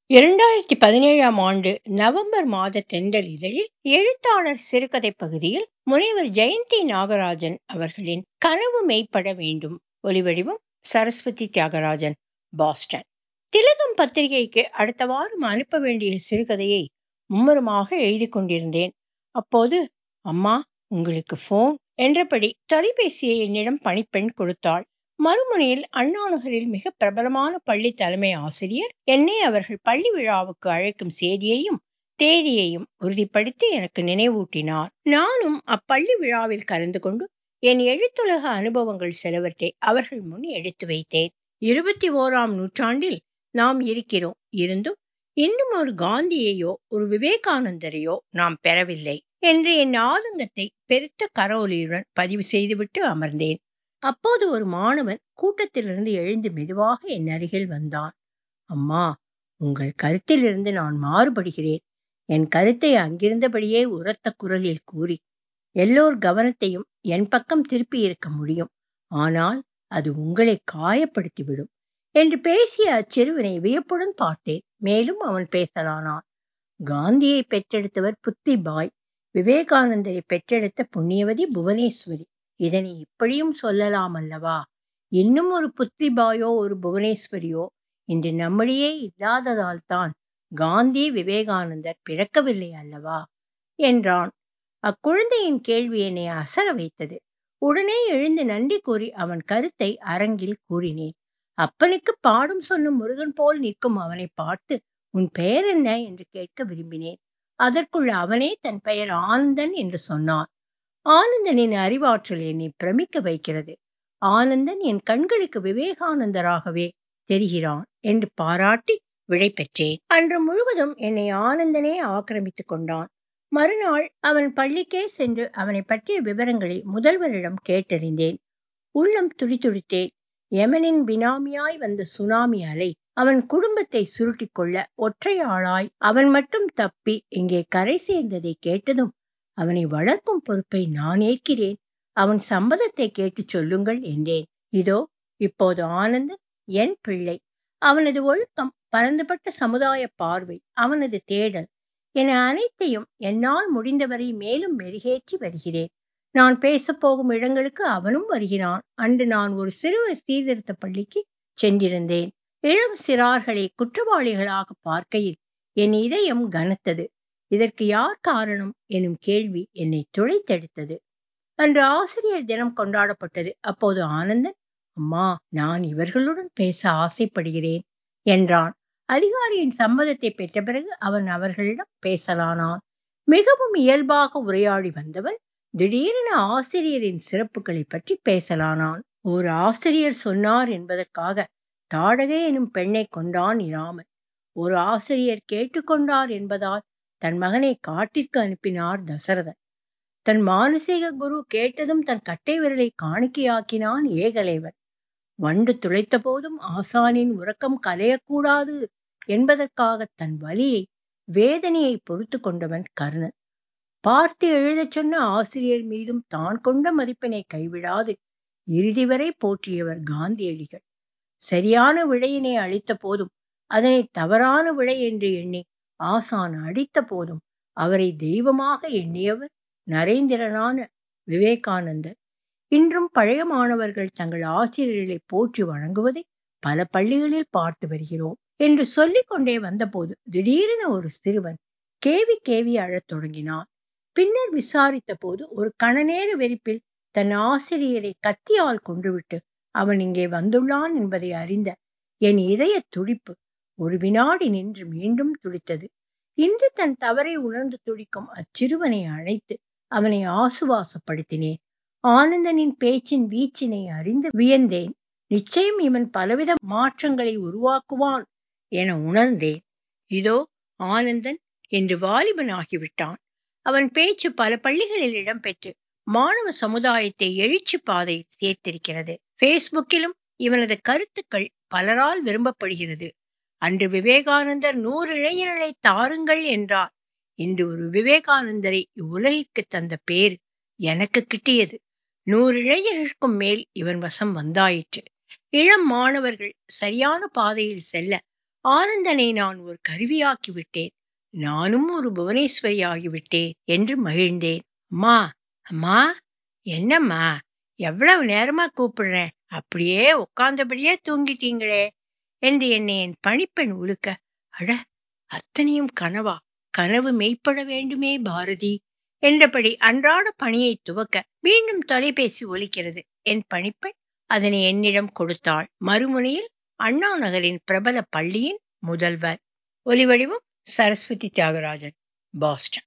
இரண்டாயிரத்தி பதினேழாம் ஆண்டு நவம்பர் மாத தென்றல் இதழில் எழுத்தாளர் சிறுகதை பகுதியில் முனைவர் ஜெயந்தி நாகராஜன் அவர்களின் கனவு மெய்ப்பட வேண்டும் ஒலிவடிவம் சரஸ்வதி தியாகராஜன் பாஸ்டன் திலகம் பத்திரிகைக்கு அடுத்த வாரம் அனுப்ப வேண்டிய சிறுகதையை மும்முரமாக எழுதி கொண்டிருந்தேன் அப்போது அம்மா உங்களுக்கு போன் என்றபடி தொலைபேசியை என்னிடம் பணிப்பெண் கொடுத்தாள் மறுமுனையில் அண்ணாநகரில் மிக பிரபலமான பள்ளி தலைமை ஆசிரியர் என்னை அவர்கள் பள்ளி விழாவுக்கு அழைக்கும் செய்தியையும் தேதியையும் உறுதிப்படுத்தி எனக்கு நினைவூட்டினார் நானும் அப்பள்ளி விழாவில் கலந்து கொண்டு என் எழுத்துலக அனுபவங்கள் சிலவற்றை அவர்கள் முன் எடுத்து வைத்தேன் இருபத்தி ஓராம் நூற்றாண்டில் நாம் இருக்கிறோம் இருந்தும் இன்னும் ஒரு காந்தியையோ ஒரு விவேகானந்தரையோ நாம் பெறவில்லை என்று என் ஆதங்கத்தை பெருத்த கரோலியுடன் பதிவு செய்துவிட்டு அமர்ந்தேன் அப்போது ஒரு மாணவன் கூட்டத்திலிருந்து எழுந்து மெதுவாக என் அருகில் வந்தான் அம்மா உங்கள் கருத்திலிருந்து நான் மாறுபடுகிறேன் என் கருத்தை அங்கிருந்தபடியே உரத்த குரலில் கூறி எல்லோர் கவனத்தையும் என் பக்கம் திருப்பி இருக்க முடியும் ஆனால் அது உங்களை காயப்படுத்திவிடும் என்று பேசிய அச்சிறுவனை வியப்புடன் பார்த்தேன் மேலும் அவன் பேசலானான் காந்தியை பெற்றெடுத்தவர் புத்திபாய் விவேகானந்தரை பெற்றெடுத்த புண்ணியவதி புவனேஸ்வரி இதனை இப்படியும் சொல்லலாம் அல்லவா இன்னும் ஒரு புத்திபாயோ ஒரு புவனேஸ்வரியோ இன்று நம்மிடையே இல்லாததால் தான் காந்தி விவேகானந்தர் பிறக்கவில்லை அல்லவா என்றான் அக்குழந்தையின் கேள்வி என்னை அசர வைத்தது உடனே எழுந்து நன்றி கூறி அவன் கருத்தை அரங்கில் கூறினேன் அப்பனுக்கு பாடும் சொன்ன முருகன் போல் நிற்கும் அவனை பார்த்து உன் பெயர் என்ன என்று கேட்க விரும்பினேன் அதற்குள் அவனே தன் பெயர் ஆனந்தன் என்று சொன்னான் ஆனந்தனின் அறிவாற்றல் என்னை பிரமிக்க வைக்கிறது ஆனந்தன் என் கண்களுக்கு விவேகானந்தராகவே தெரிகிறான் என்று பாராட்டி விடை பெற்றேன் அன்று முழுவதும் என்னை ஆனந்தனே ஆக்கிரமித்துக் கொண்டான் மறுநாள் அவன் பள்ளிக்கே சென்று அவனை பற்றிய விவரங்களை முதல்வரிடம் கேட்டறிந்தேன் உள்ளம் துடிதுடித்தேன் யமனின் பினாமியாய் வந்த சுனாமி அலை அவன் குடும்பத்தை சுருட்டி கொள்ள ஒற்றை ஆளாய் அவன் மட்டும் தப்பி இங்கே கரை சேர்ந்ததை கேட்டதும் அவனை வளர்க்கும் பொறுப்பை நான் ஏற்கிறேன் அவன் சம்மதத்தை கேட்டு சொல்லுங்கள் என்றேன் இதோ இப்போது ஆனந்தன் என் பிள்ளை அவனது ஒழுக்கம் பரந்துபட்ட சமுதாய பார்வை அவனது தேடல் என அனைத்தையும் என்னால் முடிந்தவரை மேலும் மெருகேற்றி வருகிறேன் நான் பேசப்போகும் இடங்களுக்கு அவனும் வருகிறான் அன்று நான் ஒரு சிறுவர் சீர்திருத்த பள்ளிக்கு சென்றிருந்தேன் இளம் சிறார்களை குற்றவாளிகளாக பார்க்கையில் என் இதயம் கனத்தது இதற்கு யார் காரணம் எனும் கேள்வி என்னை துளைத்தெடுத்தது அன்று ஆசிரியர் தினம் கொண்டாடப்பட்டது அப்போது ஆனந்தன் அம்மா நான் இவர்களுடன் பேச ஆசைப்படுகிறேன் என்றான் அதிகாரியின் சம்மதத்தை பெற்ற பிறகு அவன் அவர்களிடம் பேசலானான் மிகவும் இயல்பாக உரையாடி வந்தவன் திடீரென ஆசிரியரின் சிறப்புகளை பற்றி பேசலானான் ஒரு ஆசிரியர் சொன்னார் என்பதற்காக தாடகை எனும் பெண்ணை கொண்டான் இராமன் ஒரு ஆசிரியர் கேட்டுக்கொண்டார் என்பதால் தன் மகனை காட்டிற்கு அனுப்பினார் தசரதன் தன் மானசீக குரு கேட்டதும் தன் கட்டை விரலை காணிக்கையாக்கினான் ஏகலைவன் வண்டு துளைத்த போதும் ஆசானின் உறக்கம் கலையக்கூடாது என்பதற்காக தன் வலியை வேதனையை பொறுத்து கொண்டவன் கர்ணன் பார்த்து எழுதச் சொன்ன ஆசிரியர் மீதும் தான் கொண்ட மதிப்பினை கைவிடாது இறுதி வரை போற்றியவர் காந்தியடிகள் சரியான விடையினை அளித்த போதும் அதனை தவறான விடை என்று எண்ணி ஆசான் அடித்த போதும் அவரை தெய்வமாக எண்ணியவர் நரேந்திரனான விவேகானந்தர் இன்றும் பழைய மாணவர்கள் தங்கள் ஆசிரியர்களை போற்றி வணங்குவதை பல பள்ளிகளில் பார்த்து வருகிறோம் என்று சொல்லிக் கொண்டே வந்தபோது திடீரென ஒரு சிறுவன் கேவி கேவி அழத் தொடங்கினான் பின்னர் விசாரித்த போது ஒரு கணநேர வெறிப்பில் தன் ஆசிரியரை கத்தியால் கொன்றுவிட்டு அவன் இங்கே வந்துள்ளான் என்பதை அறிந்த என் இதய துடிப்பு ஒரு வினாடி நின்று மீண்டும் துடித்தது இன்று தன் தவறை உணர்ந்து துடிக்கும் அச்சிறுவனை அழைத்து அவனை ஆசுவாசப்படுத்தினேன் ஆனந்தனின் பேச்சின் வீச்சினை அறிந்து வியந்தேன் நிச்சயம் இவன் பலவித மாற்றங்களை உருவாக்குவான் என உணர்ந்தேன் இதோ ஆனந்தன் என்று வாலிபன் ஆகிவிட்டான் அவன் பேச்சு பல பள்ளிகளில் இடம்பெற்று மாணவ சமுதாயத்தை எழுச்சி பாதையில் சேர்த்திருக்கிறது பேஸ்புக்கிலும் இவனது கருத்துக்கள் பலரால் விரும்பப்படுகிறது அன்று விவேகானந்தர் நூறு இளைஞர்களை தாருங்கள் என்றார் இன்று ஒரு விவேகானந்தரை இவ்வுலகிற்கு தந்த பேர் எனக்கு கிட்டியது நூறு இளைஞர்களுக்கும் மேல் இவன் வசம் வந்தாயிற்று இளம் மாணவர்கள் சரியான பாதையில் செல்ல ஆனந்தனை நான் ஒரு கருவியாக்கி விட்டேன் நானும் ஒரு புவனேஸ்வரி ஆகிவிட்டேன் என்று மகிழ்ந்தேன் அம்மா அம்மா என்னம்மா எவ்வளவு நேரமா கூப்பிடுறேன் அப்படியே உட்கார்ந்தபடியே தூங்கிட்டீங்களே என்று என்னை என் பணிப்பெண் உழுக்க அட அத்தனையும் கனவா கனவு மெய்ப்பட வேண்டுமே பாரதி என்றபடி அன்றாட பணியை துவக்க மீண்டும் தொலைபேசி ஒலிக்கிறது என் பணிப்பெண் அதனை என்னிடம் கொடுத்தாள் மறுமுனையில் அண்ணா நகரின் பிரபல பள்ளியின் முதல்வர் ஒலிவடிவம் சரஸ்வதி தியாகராஜன் பாஸ்டன்